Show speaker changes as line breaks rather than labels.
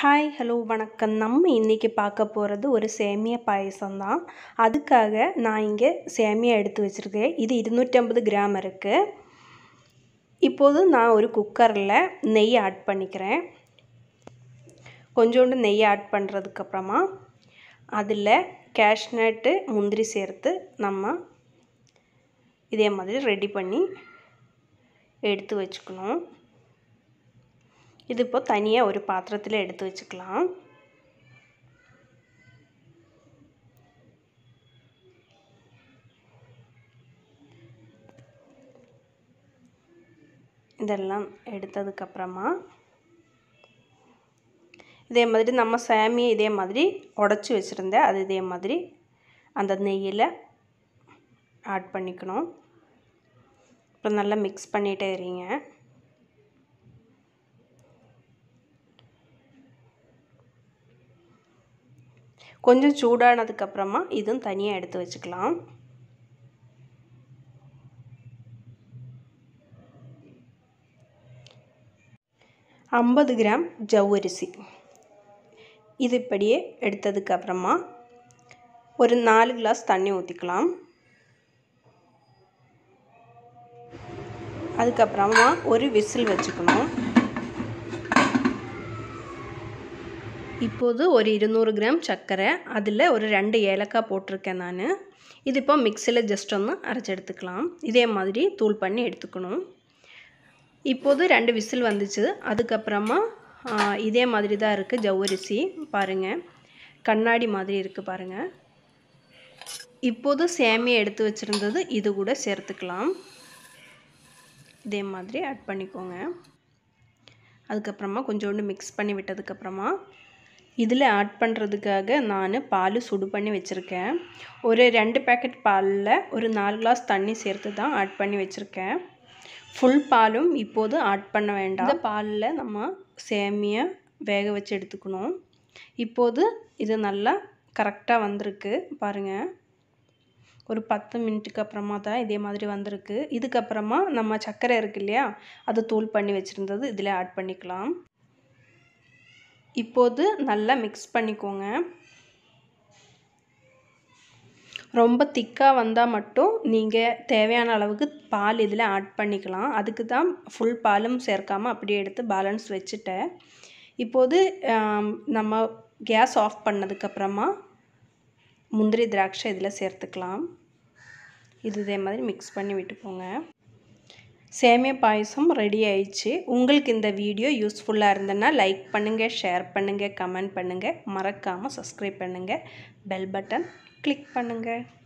hi hello வணக்கம் நம்ம இன்றைக்கி பார்க்க போகிறது ஒரு சேமியா பாயசம் தான் அதுக்காக நான் இங்கே சேமியா எடுத்து வச்சுருக்கேன் இது இருநூற்றம்பது கிராம் இருக்குது இப்போது நான் ஒரு குக்கரில் நெய் ஆட் பண்ணிக்கிறேன் கொஞ்சோண்டு நெய் ஆட் பண்ணுறதுக்கப்புறமா அதில் கேஷ்நட்டு முந்திரி சேர்த்து நம்ம இதே மாதிரி ரெடி பண்ணி எடுத்து வச்சுக்கணும் இது இப்போ தனியாக ஒரு பாத்திரத்தில் எடுத்து வச்சுக்கலாம் இதெல்லாம் எடுத்ததுக்கப்புறமா இதே மாதிரி நம்ம சாமியை இதே மாதிரி உடச்சி வச்சுருந்தேன் அது இதே மாதிரி அந்த நெய்யில் ஆட் பண்ணிக்கணும் அப்புறம் நல்லா மிக்ஸ் பண்ணிகிட்டே இருங்க கொஞ்சம் சூடானதுக்கப்புறமா இதுவும் தனியாக எடுத்து வச்சுக்கலாம் ஐம்பது கிராம் ஜவ்வரிசி இது இப்படியே எடுத்ததுக்கப்புறமா ஒரு நாலு கிளாஸ் தண்ணி ஊற்றிக்கலாம் அதுக்கப்புறமா ஒரு விசில் வச்சுக்கணும் இப்போது ஒரு இருநூறு கிராம் சர்க்கரை அதில் ஒரு ரெண்டு ஏலக்காய் போட்டிருக்கேன் நான் இது இப்போ மிக்சியில் ஜஸ்ட் ஒன்று அரைச்சி எடுத்துக்கலாம் இதே மாதிரி தூள் பண்ணி எடுத்துக்கணும் இப்போது ரெண்டு விசில் வந்துச்சு அதுக்கப்புறமா இதே மாதிரி தான் இருக்குது ஜவ்வரிசி பாருங்கள் கண்ணாடி மாதிரி இருக்குது பாருங்கள் இப்போது சேமியை எடுத்து வச்சுருந்தது இது கூட சேர்த்துக்கலாம் இதே மாதிரி ஆட் பண்ணிக்கோங்க அதுக்கப்புறமா கொஞ்சோண்டு மிக்ஸ் பண்ணி விட்டதுக்கப்புறமா இதில் ஆட் பண்ணுறதுக்காக நான் பால் சுடு பண்ணி வச்சுருக்கேன் ஒரு ரெண்டு பேக்கெட் பாலில் ஒரு நாலு கிளாஸ் தண்ணி சேர்த்து தான் ஆட் பண்ணி வச்சுருக்கேன் ஃபுல் பாலும் இப்போது ஆட் பண்ண வேண்டாம் இந்த பாலில் நம்ம சேமியை வேக வச்சு எடுத்துக்கணும் இப்போது இது நல்லா கரெக்டாக வந்திருக்கு பாருங்கள் ஒரு பத்து மினிட்டுக்கு அப்புறமா தான் இதே மாதிரி வந்திருக்கு இதுக்கப்புறமா நம்ம சர்க்கரை இருக்கு இல்லையா அதை தூள் பண்ணி வச்சுருந்தது இதில் ஆட் பண்ணிக்கலாம் இப்போது நல்லா மிக்ஸ் பண்ணிக்கோங்க ரொம்ப திக்காக வந்தால் மட்டும் நீங்கள் தேவையான அளவுக்கு பால் இதில் ஆட் பண்ணிக்கலாம் அதுக்கு தான் ஃபுல் பாலும் சேர்க்காமல் அப்படியே எடுத்து பேலன்ஸ் வச்சுட்டேன் இப்போது நம்ம கேஸ் ஆஃப் பண்ணதுக்கப்புறமா முந்திரி திராட்சை இதில் சேர்த்துக்கலாம் இது இதே மாதிரி மிக்ஸ் பண்ணி விட்டுக்கோங்க சேமியா பாயசம் ரெடி ஆயிடுச்சு உங்களுக்கு இந்த வீடியோ யூஸ்ஃபுல்லாக இருந்ததுன்னா லைக் பண்ணுங்கள் ஷேர் பண்ணுங்கள் கமெண்ட் பண்ணுங்கள் மறக்காமல் சப்ஸ்கிரைப் பண்ணுங்கள் பெல் பட்டன் கிளிக் பண்ணுங்கள்